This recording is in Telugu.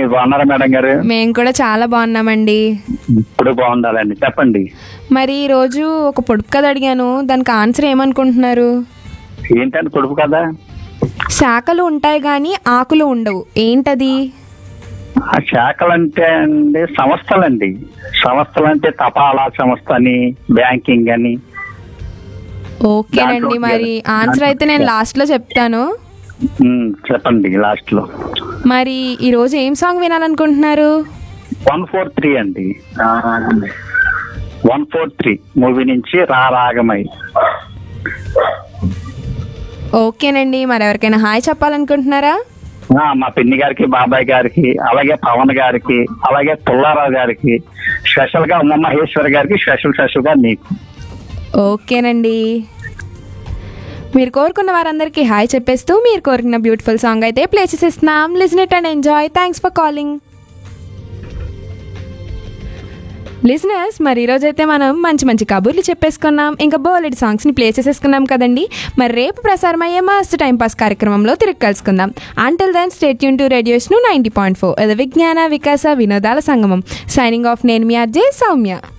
మీరు బాగున్నారా మేడం గారు మేము కూడా చాలా బాగున్నామండి ఇప్పుడు బాగుండాలండి చెప్పండి మరి ఈరోజు ఒక పొడుపు కథ అడిగాను దానికి ఆన్సర్ ఏమనుకుంటున్నారు ఏంటండి పొడుపు కదా శాఖలు ఉంటాయి కానీ ఆకులు ఉండవు ఏంటది ఆ శాఖలు అంటే అండి సంస్థలండి సంస్థలు అంటే తపాలా సంస్థ అని బ్యాంకింగ్ అని ఓకేనండి దాంట్లో మరి ఆన్సర్ అయితే నేను లాస్ట్లో చెప్తాను ఉమ్, చెప్పండి లాస్ట్ లో మరి ఈరోజు ఏం సాంగ్ వినాలనుకుంటున్నారు వన్ ఫోర్ త్రీ అండి వన్ ఫోర్ త్రీ మూవీ నుంచి రా రాగమై ఓకేనండి మరి ఎవరికైనా హాయ్ చెప్పాలనుకుంటున్నారా ఆ, మా పిన్ని గారికి బాబాయ్ గారికి అలాగే పవన్ గారికి అలాగే పుల్లారావు గారికి స్పెషల్ గా ఉమ్మ మహేశ్వర్ గారికి స్పెషల్ స్పెషల్ గా మీకు ఓకేనండి మీరు కోరుకున్న వారందరికీ హాయ్ చెప్పేస్తూ మీరు కోరుకున్న బ్యూటిఫుల్ సాంగ్ అయితే ప్లే చేసేస్తున్నాం listen it and enjoy thanks for calling listeners మరి ఈరోజు అయితే మనం మంచి మంచి కబుర్లు చెప్పేసుకున్నాం ఇంకా బోలెడ్ సాంగ్స్ని ప్లే చేసేసుకున్నాం కదండి మరి రేపు ప్రసారం అయ్యే మస్తు టైం పాస్ కార్యక్రమంలో తిరిగి కలుసుకుందాం అంటిల్ దెన్ స్టేట్ యూన్ టు రేడియోస్ను నైంటీ పాయింట్ ఫోర్ ఇది విజ్ఞాన వికాస వినోదాల సంగమం సైనింగ్ ఆఫ్ నేను మీ అర్జే సౌమ్య